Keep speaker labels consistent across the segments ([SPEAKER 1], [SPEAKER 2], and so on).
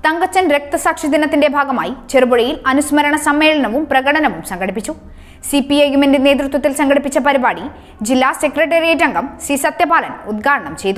[SPEAKER 1] തങ്കച്ചൻ രക്തസാക്ഷി ദിനത്തിന്റെ ഭാഗമായി ചെറുപുഴയിൽ അനുസ്മരണ സമ്മേളനവും പ്രകടനവും സംഘടിപ്പിച്ചു സി പി ഐ എമ്മിന്റെ നേതൃത്വത്തിൽ സംഘടിപ്പിച്ച പരിപാടി ജില്ലാ സെക്രട്ടേറിയറ്റ് അംഗം സി സത്യപാലൻ ഉദ്ഘാടനം ചെയ്തു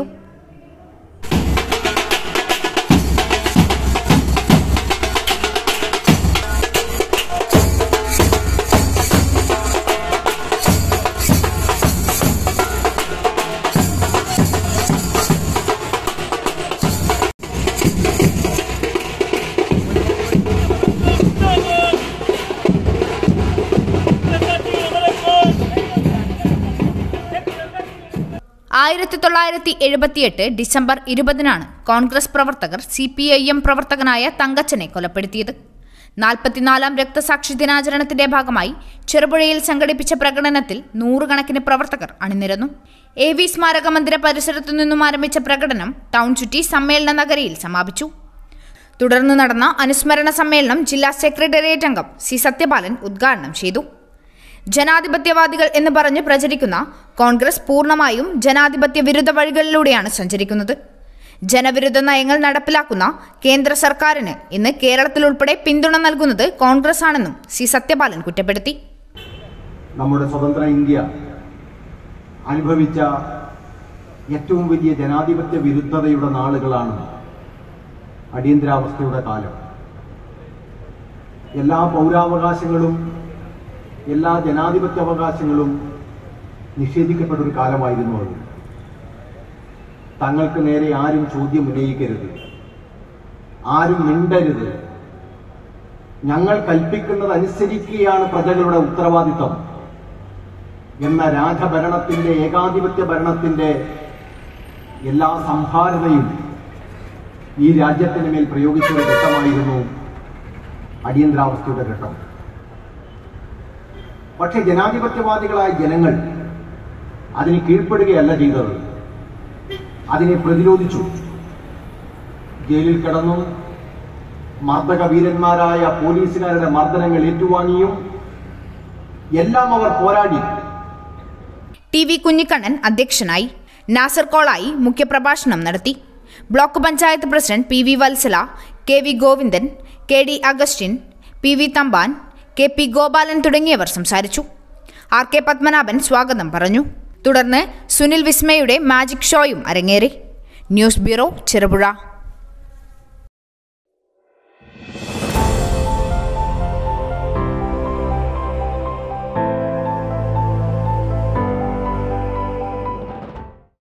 [SPEAKER 1] ആയിരത്തി തൊള്ളായിരത്തി എഴുപത്തിയെട്ട് ഡിസംബർ ഇരുപതിനാണ് കോൺഗ്രസ് പ്രവർത്തകർ സി പി ഐ എം പ്രവർത്തകനായ തങ്കച്ചനെ കൊലപ്പെടുത്തിയത് നാൽപ്പത്തിനാലാം രക്തസാക്ഷി ദിനാചരണത്തിന്റെ ഭാഗമായി ചെറുപുഴയിൽ സംഘടിപ്പിച്ച പ്രകടനത്തിൽ നൂറുകണക്കിന് പ്രവർത്തകർ അണിനിരന്നു എ വി സ്മാരക മന്ദിര പരിസരത്തു നിന്നും ആരംഭിച്ച പ്രകടനം ടൗൺ ചുറ്റി സമ്മേളന നഗരിയിൽ സമാപിച്ചു തുടർന്ന് നടന്ന അനുസ്മരണ സമ്മേളനം ജില്ലാ സെക്രട്ടേറിയറ്റ് അംഗം സി സത്യപാലൻ ഉദ്ഘാടനം ചെയ്തു ജനാധിപത്യവാദികൾ എന്ന് പറഞ്ഞ് പ്രചരിക്കുന്ന കോൺഗ്രസ് പൂർണ്ണമായും ജനാധിപത്യ വിരുദ്ധ വഴികളിലൂടെയാണ് സഞ്ചരിക്കുന്നത് ജനവിരുദ്ധ നയങ്ങൾ നടപ്പിലാക്കുന്ന കേന്ദ്ര സർക്കാരിന് ഇന്ന് കേരളത്തിലുൾപ്പെടെ പിന്തുണ നൽകുന്നത് കോൺഗ്രസ് ആണെന്നും സി സത്യപാലൻ കുറ്റപ്പെടുത്തി
[SPEAKER 2] നമ്മുടെ സ്വതന്ത്ര ഇന്ത്യ അനുഭവിച്ച ഏറ്റവും വലിയ ജനാധിപത്യ വിരുദ്ധതയുടെ നാളുകളാണ് അടിയന്തരാവസ്ഥയുടെ കാലം എല്ലാ പൗരാവകാശങ്ങളും എല്ലാ ജനാധിപത്യ അവകാശങ്ങളും നിഷേധിക്കപ്പെട്ട ഒരു കാലമായിരുന്നു അത് തങ്ങൾക്ക് നേരെ ആരും ചോദ്യം ഉന്നയിക്കരുത് ആരും മിണ്ടരുത് ഞങ്ങൾ കൽപ്പിക്കുന്നത് അനുസരിക്കുകയാണ് പ്രജകളുടെ ഉത്തരവാദിത്തം എന്ന രാജഭരണത്തിന്റെ ഏകാധിപത്യ ഭരണത്തിന്റെ എല്ലാ സംഭാരതയും ഈ രാജ്യത്തിന് മേൽ പ്രയോഗിച്ച ഒരു ഘട്ടമായിരുന്നു അടിയന്തരാവസ്ഥയുടെ ഘട്ടം പക്ഷേ ജനാധിപത്യവാദികളായ ജനങ്ങൾ അതിന് കീഴ്പ്പെടുകയല്ല ചെയ്തത് അതിനെ പ്രതിരോധിച്ചു ജയിലിൽ കിടന്നു മർദ്ദക വീരന്മാരായ പോലീസുകാരുടെ മർദ്ദനങ്ങൾ ഏറ്റുവാങ്ങിയും എല്ലാം അവർ പോരാടി
[SPEAKER 1] ടി വി കുഞ്ഞിക്കണ്ണൻ അധ്യക്ഷനായി നാസർ കോളായി മുഖ്യപ്രഭാഷണം നടത്തി block panchayat president P V Vatsala K V Govindan K D Augustine P V Thampan K P Gopalan തുടങ്ങിയവർ സംസാരിച്ചു ആർ കെ പത്മനാഭൻ സ്വാഗതം പറഞ്ഞു തുടർന്ന് സുനിൽ വിസ്മയുടെ മാജിക് ഷോയും അരങ്ങേറി ന്യൂസ് ബ്യൂറോ ചെറുപുഴ